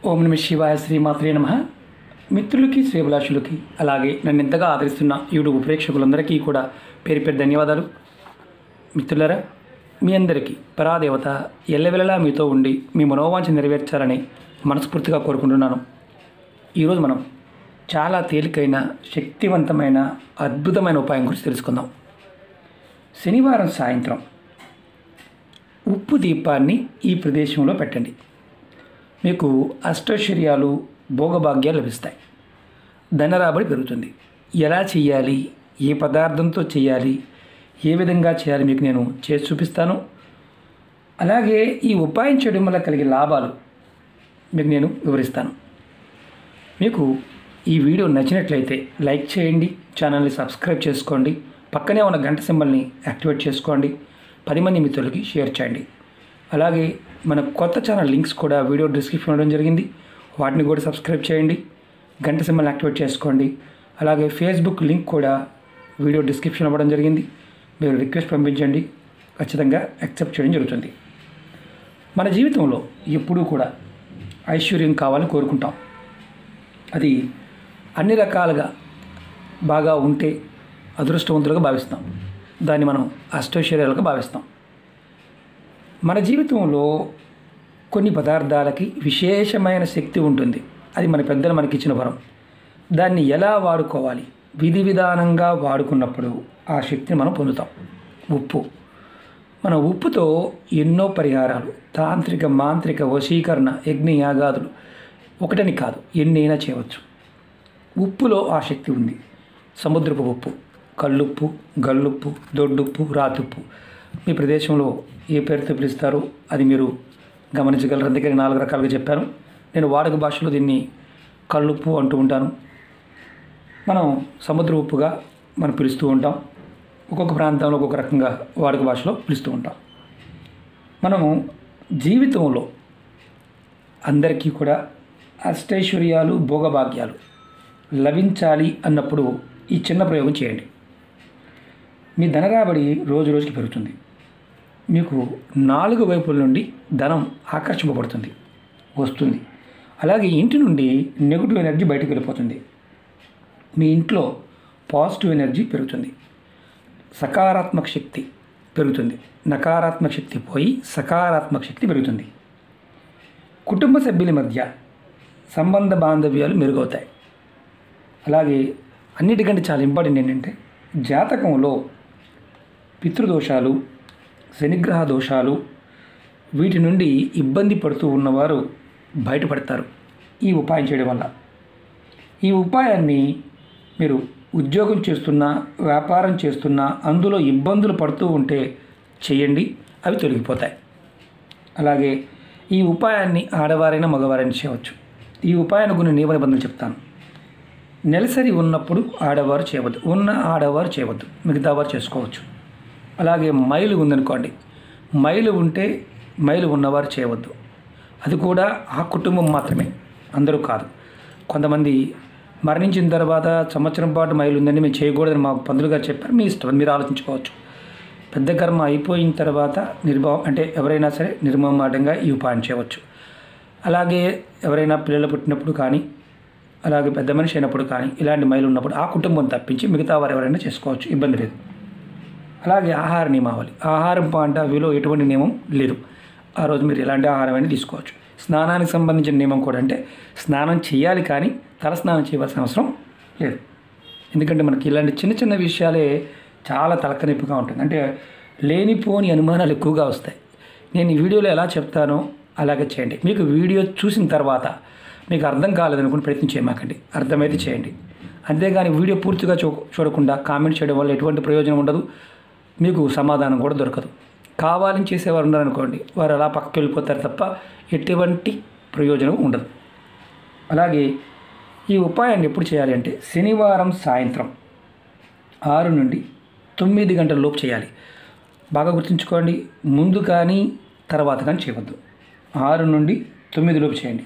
ఓం నమ శివాయ శ్రీమాత్రే నమ మిత్రులకి శ్రీభిలాషులకి అలాగే నన్ను ఎంతగా ఆదరిస్తున్న యూట్యూబ్ ప్రేక్షకులందరికీ కూడా పేరు పేరు ధన్యవాదాలు మిత్రులారా మీ అందరికీ పరాదేవత ఎల్లవెల్లలా మీతో ఉండి మీ మనోవాంఛ నెరవేర్చాలని మనస్ఫూర్తిగా కోరుకుంటున్నాను ఈరోజు మనం చాలా తేలికైన శక్తివంతమైన అద్భుతమైన ఉపాయం గురించి తెలుసుకుందాం శనివారం సాయంత్రం ఉప్పు దీపాన్ని ఈ ప్రదేశంలో పెట్టండి మీకు అష్టైశ్వర్యాలు భోగభాగ్యాలు లభిస్తాయి ధనరాబడి పెరుగుతుంది ఎలా చేయాలి ఏ పదార్థంతో చేయాలి ఏ విధంగా చేయాలి మీకు నేను చేసి చూపిస్తాను అలాగే ఈ ఉపాయం చేయడం వల్ల కలిగే లాభాలు మీకు నేను వివరిస్తాను మీకు ఈ వీడియో నచ్చినట్లయితే లైక్ చేయండి ఛానల్ని సబ్స్క్రైబ్ చేసుకోండి పక్కనే ఉన్న గంట సింబల్ని యాక్టివేట్ చేసుకోండి పది మంది మిత్రులకి షేర్ చేయండి అలాగే మన కొత్త ఛానల్ లింక్స్ కూడా వీడియో డిస్క్రిప్షన్ ఇవ్వడం జరిగింది వాటిని కూడా సబ్స్క్రైబ్ చేయండి గంట సింబల్ యాక్టివేట్ చేసుకోండి అలాగే ఫేస్బుక్ లింక్ కూడా వీడియో డిస్క్రిప్షన్ ఇవ్వడం జరిగింది మీరు రిక్వెస్ట్ పంపించండి ఖచ్చితంగా యాక్సెప్ట్ చేయడం జరుగుతుంది మన జీవితంలో ఎప్పుడూ కూడా ఐశ్వర్యం కావాలని కోరుకుంటాం అది అన్ని రకాలుగా బాగా ఉంటే అదృష్టవంతులుగా భావిస్తాం దాన్ని మనం అష్టైశ్వర్యాలుగా భావిస్తాం మన జీవితంలో కొన్ని పదార్థాలకి విశేషమైన శక్తి ఉంటుంది అది మన పెద్దలు మనకిచ్చిన వరం దాన్ని ఎలా వాడుకోవాలి విధి విధానంగా వాడుకున్నప్పుడు ఆ శక్తిని మనం పొందుతాం ఉప్పు మన ఉప్పుతో ఎన్నో పరిహారాలు తాంత్రిక మాంత్రిక వశీకరణ యజ్ఞ యాగాదులు ఒకటని కాదు ఎన్నైనా చేయవచ్చు ఉప్పులో ఆ శక్తి ఉంది సముద్రపు ఉప్పు కల్లుప్పు గల్లుప్పు దొడ్డుప్పు రాతుప్పు మీ ప్రదేశంలో ఏ పేరుతో పిలుస్తారో అది మీరు గమనించగలరు అందుకే నేను నాలుగు రకాలుగా చెప్పాను నేను వాడుక భాషలో దీన్ని కల్లుప్పు అంటూ ఉంటాను మనం సముద్ర ఉప్పుగా మనం పిలుస్తూ ఉంటాం ఒక్కొక్క ప్రాంతంలో ఒక్కొక్క రకంగా వాడుక భాషలో పిలుస్తూ ఉంటాం మనము జీవితంలో అందరికీ కూడా అష్టైశ్వర్యాలు భోగభాగ్యాలు లభించాలి అన్నప్పుడు ఈ చిన్న ప్రయోగం చేయండి మీ ధనరాబడి రోజు రోజుకి పెరుగుతుంది మీకు నాలుగు వైపుల నుండి ధనం ఆకర్షింపబడుతుంది వస్తుంది అలాగే ఇంటి నుండి నెగిటివ్ ఎనర్జీ బయటకు వెళ్ళిపోతుంది మీ ఇంట్లో పాజిటివ్ ఎనర్జీ పెరుగుతుంది సకారాత్మక శక్తి పెరుగుతుంది నకారాత్మక శక్తి పోయి సకారాత్మక శక్తి పెరుగుతుంది కుటుంబ సభ్యుల మధ్య సంబంధ బాంధవ్యాలు మెరుగవుతాయి అలాగే అన్నిటికంటే చాలా ఇంపార్టెంట్ ఏంటంటే జాతకంలో పితృదోషాలు శనిగ్రహ దోషాలు వీటి నుండి ఇబ్బంది పడుతూ ఉన్నవారు బయటపడతారు ఈ ఉపాయం చేయడం వల్ల ఈ ఉపాయాన్ని మీరు ఉద్యోగం చేస్తున్నా వ్యాపారం చేస్తున్నా అందులో ఇబ్బందులు పడుతూ ఉంటే చేయండి అవి తొలగిపోతాయి అలాగే ఈ ఉపాయాన్ని ఆడవారైనా మగవారైనా చేయవచ్చు ఈ ఉపాయాన్ని కొన్ని నియమ నిబంధనలు చెప్తాను నెలసరి ఉన్నప్పుడు ఆడవారు చేయవద్దు ఉన్న ఆడవారు చేయవద్దు మిగతా వారు చేసుకోవచ్చు అలాగే మైలు ఉందనుకోండి మైలు ఉంటే మైలు ఉన్నవారు చేయవద్దు అది కూడా ఆ కుటుంబం మాత్రమే అందరూ కాదు కొంతమంది మరణించిన తర్వాత సంవత్సరం పాటు మైలు ఉందని మేము చేయకూడదని మా పంతులు గారు చెప్పారు మీ ఇష్టం మీరు ఆలోచించుకోవచ్చు పెద్ద కర్మ అయిపోయిన తర్వాత నిర్భావం అంటే ఎవరైనా సరే నిర్మమాటంగా ఈ ఉపాయం చేయవచ్చు అలాగే ఎవరైనా పిల్లలు పుట్టినప్పుడు కానీ అలాగే పెద్ద మనిషి అయినప్పుడు కానీ ఇలాంటి మైలు ఉన్నప్పుడు ఆ కుటుంబం తప్పించి మిగతా వారు ఎవరైనా చేసుకోవచ్చు ఇబ్బంది లేదు అలాగే ఆహార నియమావళి ఆహారం పాంట అవిలో ఎటువంటి నియమం లేదు ఆ రోజు మీరు ఎలాంటి ఆహారం అయినా తీసుకోవచ్చు స్నానానికి సంబంధించిన నియమం కూడా అంటే స్నానం చేయాలి కానీ తల స్నానం చేయవలసిన అవసరం లేదు ఎందుకంటే మనకి ఇలాంటి చిన్న చిన్న విషయాలే చాలా తలకనిప్పుగా ఉంటుంది అంటే లేనిపోని అనుమానాలు ఎక్కువగా వస్తాయి నేను ఈ వీడియోలో ఎలా చెప్తానో అలాగే చేయండి మీకు వీడియో చూసిన తర్వాత మీకు అర్థం కాలేదనుకుని ప్రయత్నం చేయమాకండి అర్థమైతే చేయండి అంతేగాని వీడియో పూర్తిగా చూ చూడకుండా కామెంట్ చేయడం వల్ల ఎటువంటి ప్రయోజనం ఉండదు మీకు సమాధానం కూడా దొరకదు కావాలని చేసేవారు ఉన్నారనుకోండి వారు అలా పక్కకి వెళ్ళిపోతారు తప్ప ఎటువంటి ప్రయోజనం ఉండదు అలాగే ఈ ఉపాయాన్ని ఎప్పుడు చేయాలి అంటే శనివారం సాయంత్రం ఆరు నుండి తొమ్మిది గంటల లోపు చేయాలి బాగా గుర్తుంచుకోండి ముందు కానీ తర్వాత కానీ చేయవద్దు ఆరు నుండి తొమ్మిది లోపు చేయండి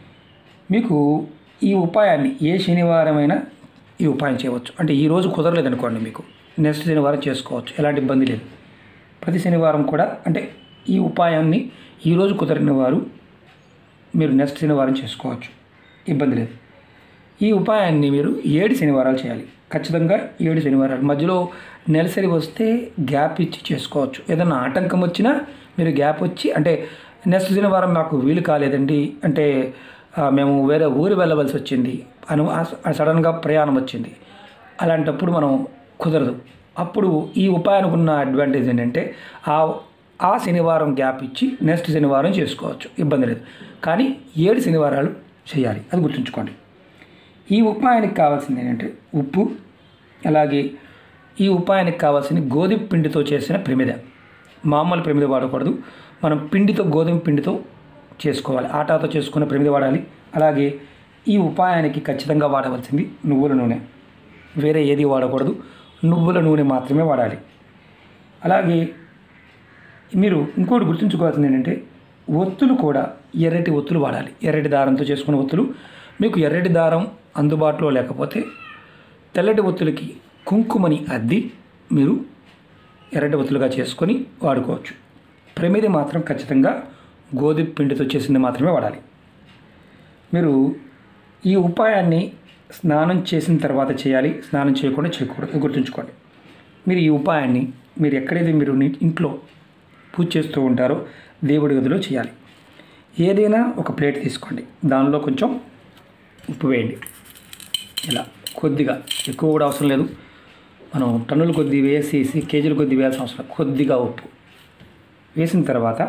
మీకు ఈ ఉపాయాన్ని ఏ శనివారమైనా ఈ ఉపాయం చేయవచ్చు అంటే ఈ రోజు కుదరలేదనుకోండి మీకు నెక్స్ట్ శనివారం చేసుకోవచ్చు ఎలాంటి ఇబ్బంది లేదు ప్రతి శనివారం కూడా అంటే ఈ ఉపాయాన్ని ఈరోజు కుదరని వారు మీరు నెక్స్ట్ శనివారం చేసుకోవచ్చు ఇబ్బంది లేదు ఈ ఉపాయాన్ని మీరు ఏడు శనివారాలు చేయాలి ఖచ్చితంగా ఏడు శనివారాలు మధ్యలో నెలసరి వస్తే గ్యాప్ ఇచ్చి చేసుకోవచ్చు ఏదైనా ఆటంకం వచ్చినా మీరు గ్యాప్ వచ్చి అంటే నెక్స్ట్ శనివారం నాకు వీలు కాలేదండి అంటే ఆ, మేము వేరే ఊరు వెళ్ళవలసి వచ్చింది అను ఆ- సడన్గా ప్రయాణం వచ్చింది అలాంటప్పుడు మనం కుదరదు అప్పుడు ఈ ఉపాయానికి ఉన్న అడ్వాంటేజ్ ఏంటంటే ఆ ఆ శనివారం గ్యాప్ ఇచ్చి నెక్స్ట్ శనివారం చేసుకోవచ్చు ఇబ్బంది లేదు కానీ ఏడు శనివారాలు చేయాలి అది గుర్తుంచుకోండి ఈ ఉపాయానికి కావాల్సింది ఏంటంటే ఉప్పు అలాగే ఈ ఉపాయానికి కావాల్సిన గోధుమ పిండితో చేసిన ప్రమిద మామూలు ప్రమిద వాడకూడదు మనం పిండితో గోధుమ పిండితో చేసుకోవాలి ఆటాతో చేసుకున్న ప్రమిద వాడాలి అలాగే ఈ ఉపాయానికి ఖచ్చితంగా వాడవలసింది నువ్వుల నూనె వేరే ఏది వాడకూడదు నువ్వుల నూనె మాత్రమే వాడాలి అలాగే మీరు ఇంకోటి గుర్తుంచుకోవాల్సింది ఏంటంటే ఒత్తులు కూడా ఎర్రటి ఒత్తులు వాడాలి ఎర్రటి దారంతో చేసుకున్న ఒత్తులు మీకు ఎర్రటి దారం అందుబాటులో లేకపోతే తెల్లటి ఒత్తులకి కుంకుమని అద్ది మీరు ఎర్రటి ఒత్తులుగా చేసుకొని వాడుకోవచ్చు ప్రమిది మాత్రం ఖచ్చితంగా గోధుమ పిండితో చేసింది మాత్రమే వాడాలి మీరు ఈ ఉపాయాన్ని స్నానం చేసిన తర్వాత చేయాలి స్నానం చేయకుండా చేయకూడదు ఇది గుర్తుంచుకోండి మీరు ఈ ఉపాయాన్ని మీరు ఎక్కడైతే మీరు ని- ఇంట్లో పూజ చేస్తూ ఉంటారో దేవుడి గదిలో చేయాలి ఏదైనా ఒక ప్లేట్ తీసుకోండి దానిలో కొంచెం ఉప్పు వేయండి ఇలా కొద్దిగా ఎక్కువ కూడా అవసరం లేదు మనం టన్నుల కొద్ది వేసేసి కేజీల కొద్ది వేయాల్సిన అవసరం లేదు. కొద్దిగా ఉప్పు వేసిన తర్వాత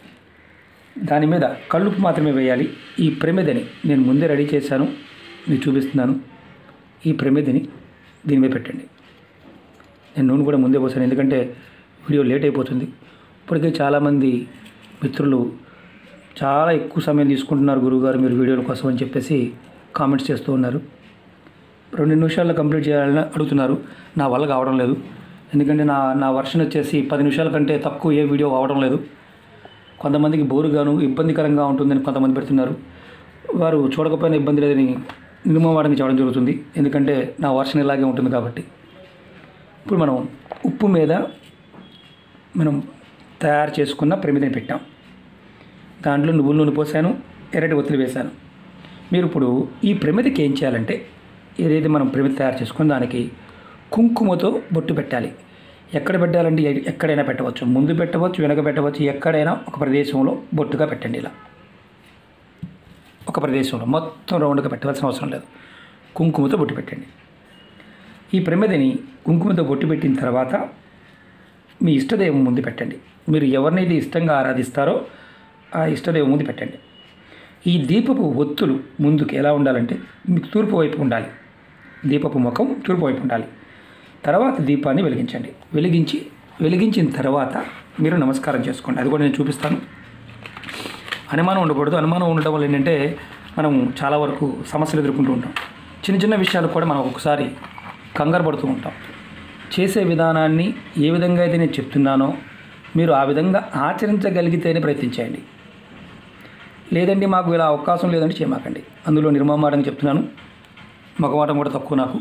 దాని మీద కళ్ళుప్పు మాత్రమే వేయాలి ఈ ప్రమిదని నేను ముందే రెడీ చేశాను మీకు చూపిస్తున్నాను ఈ ప్రమిదని దీని మీద పెట్టండి నేను నూనె కూడా ముందే పోసాను ఎందుకంటే వీడియో లేట్ అయిపోతుంది ఇప్పటికే చాలామంది మిత్రులు చాలా ఎక్కువ సమయం తీసుకుంటున్నారు గురువుగారు మీరు వీడియోల కోసం అని చెప్పేసి కామెంట్స్ చేస్తూ ఉన్నారు రెండు నిమిషాల్లో కంప్లీట్ చేయాలని అడుగుతున్నారు నా వల్ల కావడం లేదు ఎందుకంటే నా నా వర్షన్ వచ్చేసి పది నిమిషాల కంటే తక్కువ ఏ వీడియో అవడం లేదు కొంతమందికి బోరుగాను ఇబ్బందికరంగా ఉంటుందని కొంతమంది పెడుతున్నారు వారు చూడకపోయినా ఇబ్బంది లేదని నిర్మవాడానికి చెప్పడం జరుగుతుంది ఎందుకంటే నా వర్షన్ ఇలాగే ఉంటుంది కాబట్టి ఇప్పుడు మనం ఉప్పు మీద మనం తయారు చేసుకున్న ప్రమిదని పెట్టాం దాంట్లో నువ్వుల నూనె పోసాను ఎర్రటి ఒత్తిడి వేశాను మీరు ఇప్పుడు ఈ ప్రమిదకి ఏం చేయాలంటే ఏదైతే మనం ప్రమిద తయారు చేసుకున్న దానికి కుంకుమతో బొట్టు పెట్టాలి ఎక్కడ పెట్టాలంటే ఎ- ఎక్కడైనా పెట్టవచ్చు ముందు పెట్టవచ్చు వెనక పెట్టవచ్చు ఎక్కడైనా ఒక ప్రదేశంలో బొట్టుగా పెట్టండి ఇలా ఒక ప్రదేశంలో మొత్తం రౌండ్గా పెట్టవలసిన అవసరం లేదు కుంకుమతో బొట్టు పెట్టండి ఈ ప్రమిదని కుంకుమతో బొట్టు పెట్టిన తర్వాత మీ ఇష్టదైవం ముందు పెట్టండి మీరు ఎవరినైతే ఇష్టంగా ఆరాధిస్తారో ఆ ఇష్టదైవం ముందు పెట్టండి ఈ దీపపు ఒత్తులు ముందుకు ఎలా ఉండాలంటే మీకు తూర్పు వైపు ఉండాలి దీపపు ముఖం తూర్పు వైపు ఉండాలి తర్వాత దీపాన్ని వెలిగించండి వెలిగించి వెలిగించిన తర్వాత మీరు నమస్కారం చేసుకోండి అది కూడా నేను చూపిస్తాను అనుమానం ఉండకూడదు అనుమానం ఉండడం వల్ల ఏంటంటే మనం చాలా వరకు సమస్యలు ఎదుర్కొంటూ ఉంటాం చిన్న చిన్న విషయాలు కూడా మనం ఒక్కొక్కసారి కంగారు పడుతూ ఉంటాం చేసే విధానాన్ని ఏ విధంగా అయితే నేను చెప్తున్నానో మీరు ఆ విధంగా ఆచరించగలిగితేనే ప్రయత్నించండి లేదండి మాకు ఇలా అవకాశం లేదంటే చేయమాకండి అందులో నిర్మమాటంగా చెప్తున్నాను మగవాటం కూడా తక్కువ నాకు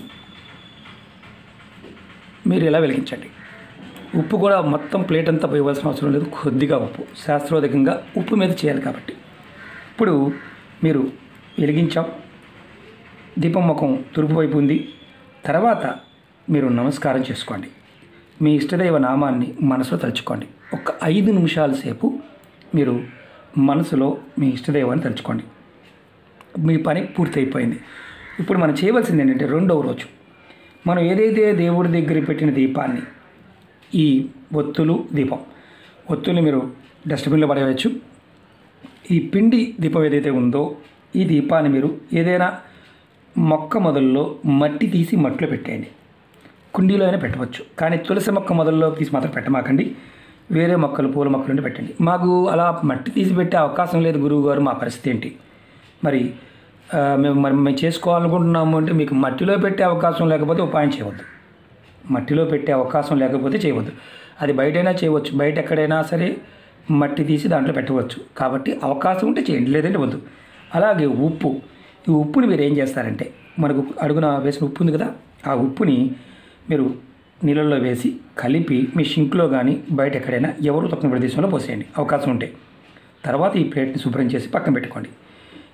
మీరు ఇలా వెలిగించండి ఉప్పు కూడా మొత్తం ప్లేట్ అంతా పోయవలసిన అవసరం లేదు కొద్దిగా ఉప్పు శాస్త్రోదకంగా ఉప్పు మీద చేయాలి కాబట్టి ఇప్పుడు మీరు వెలిగించాం దీపం ముఖం తూర్పు వైపు ఉంది తర్వాత మీరు నమస్కారం చేసుకోండి మీ ఇష్టదైవ నామాన్ని మనసులో తలుచుకోండి ఒక ఐదు నిమిషాల సేపు మీరు మనసులో మీ ఇష్టదైవాన్ని తలుచుకోండి మీ పని పూర్తయిపోయింది ఇప్పుడు మనం చేయవలసింది ఏంటంటే రెండవ రోజు మనం ఏదైతే దేవుడి దగ్గర పెట్టిన దీపాన్ని ఈ ఒత్తులు దీపం ఒత్తులు మీరు డస్ట్బిన్లో పడేయవచ్చు ఈ పిండి దీపం ఏదైతే ఉందో ఈ దీపాన్ని మీరు ఏదైనా మొక్క మొదల్లో మట్టి తీసి మట్టిలో పెట్టేయండి కుండీలో అయినా పెట్టవచ్చు కానీ తులసి మొక్క మొదల్లో తీసి మాత్రం పెట్టమాకండి వేరే మొక్కలు పూల మొక్కలు ఉంటే పెట్టండి మాకు అలా మట్టి తీసి పెట్టే అవకాశం లేదు గురువు గారు మా పరిస్థితి ఏంటి మరి ఆ, మేము మరి మేము చేసుకోవాలనుకుంటున్నాము అంటే మీకు మట్టిలో పెట్టే అవకాశం లేకపోతే ఉపాయం చేయవద్దు మట్టిలో పెట్టే అవకాశం లేకపోతే చేయవద్దు అది బయటైనా చేయవచ్చు బయట ఎక్కడైనా సరే మట్టి తీసి దాంట్లో పెట్టవచ్చు కాబట్టి అవకాశం ఉంటే చేయండి లేదంటే వద్దు అలాగే ఉప్పు ఈ ఉప్పుని మీరు ఏం చేస్తారంటే మనకు అడుగున వేసిన ఉప్పు ఉంది కదా ఆ ఉప్పుని మీరు నీళ్ళల్లో వేసి కలిపి మీ షింక్లో కానీ బయట ఎక్కడైనా ఎవరు తక్కువ ప్రదేశంలో పోసేయండి అవకాశం ఉంటే తర్వాత ఈ ప్లేట్ని శుభ్రం చేసి పక్కన పెట్టుకోండి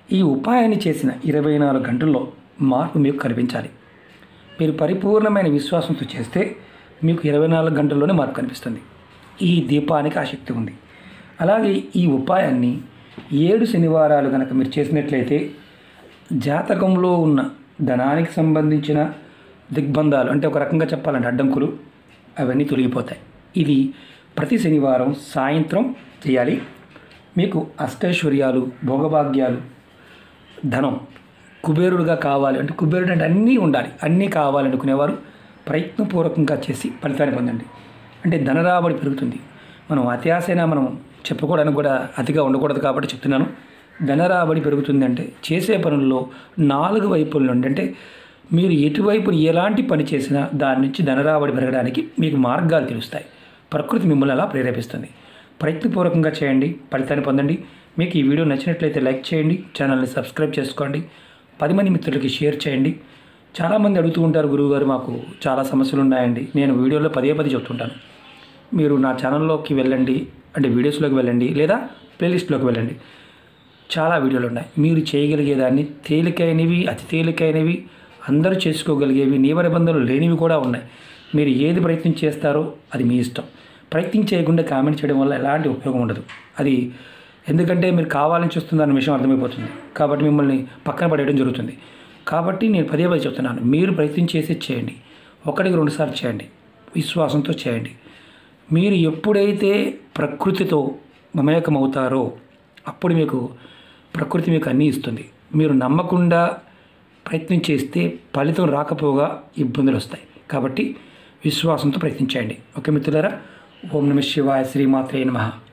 ఈ ఉపాయాన్ని చేసిన ఇరవై నాలుగు గంటల్లో మార్పు మీకు కనిపించాలి మీరు పరిపూర్ణమైన విశ్వాసంతో చేస్తే మీకు ఇరవై నాలుగు గంటల్లోనే మార్పు కనిపిస్తుంది ఈ దీపానికి ఆ శక్తి ఉంది అలాగే ఈ ఉపాయాన్ని ఏడు శనివారాలు కనుక మీరు చేసినట్లయితే జాతకంలో ఉన్న ధనానికి సంబంధించిన దిగ్బంధాలు అంటే ఒక రకంగా చెప్పాలంటే అడ్డంకులు అవన్నీ తొలగిపోతాయి ఇది ప్రతి శనివారం సాయంత్రం చేయాలి మీకు అష్టైశ్వర్యాలు భోగభాగ్యాలు ధనం కుబేరుడుగా కావాలి అంటే కుబేరుడు అంటే అన్నీ ఉండాలి అన్నీ కావాలనుకునేవారు ప్రయత్నపూర్వకంగా చేసి ఫలితాన్ని పొందండి అంటే ధనరాబడి పెరుగుతుంది మనం అత్యాశైనా మనం చెప్పుకోవడానికి కూడా అతిగా ఉండకూడదు కాబట్టి చెప్తున్నాను ధనరాబడి పెరుగుతుంది అంటే చేసే పనుల్లో నాలుగు వైపుల నుండి అంటే మీరు ఎటువైపు ఎలాంటి పని చేసినా దాని నుంచి ధనరాబడి పెరగడానికి మీకు మార్గాలు తెలుస్తాయి ప్రకృతి మిమ్మల్ని అలా ప్రేరేపిస్తుంది ప్రయత్నపూర్వకంగా చేయండి ఫలితాన్ని పొందండి మీకు ఈ వీడియో నచ్చినట్లయితే లైక్ చేయండి ఛానల్ని సబ్స్క్రైబ్ చేసుకోండి పది మంది మిత్రులకి షేర్ చేయండి చాలామంది అడుగుతూ ఉంటారు గురువుగారు మాకు చాలా సమస్యలు ఉన్నాయండి నేను వీడియోలో పదే పదే చెప్తుంటాను మీరు నా ఛానల్లోకి వెళ్ళండి అంటే వీడియోస్లోకి వెళ్ళండి లేదా ప్లేలిస్ట్లోకి వెళ్ళండి చాలా వీడియోలు ఉన్నాయి మీరు చేయగలిగేదాన్ని తేలికైనవి అతి తేలికైనవి అందరూ చేసుకోగలిగేవి నియమ నిబంధనలు లేనివి కూడా ఉన్నాయి మీరు ఏది ప్రయత్నం చేస్తారో అది మీ ఇష్టం ప్రయత్నం చేయకుండా కామెంట్ చేయడం వల్ల ఎలాంటి ఉపయోగం ఉండదు అది ఎందుకంటే మీరు కావాలని చూస్తుందన్న విషయం అర్థమైపోతుంది కాబట్టి మిమ్మల్ని పక్కన పడేయడం జరుగుతుంది కాబట్టి నేను పదే పదే చెప్తున్నాను మీరు ప్రయత్నం చేసి చేయండి ఒకటికి రెండుసార్లు చేయండి విశ్వాసంతో చేయండి మీరు ఎప్పుడైతే ప్రకృతితో మమేకమవుతారో అప్పుడు మీకు ప్రకృతి మీకు అన్నీ ఇస్తుంది మీరు నమ్మకుండా ప్రయత్నం చేస్తే ఫలితం రాకపోగా ఇబ్బందులు వస్తాయి కాబట్టి విశ్వాసంతో ప్రయత్నించండి ఓకే మిత్రులారా ఓం నమ శివాయ శ్రీమాత్రే నమః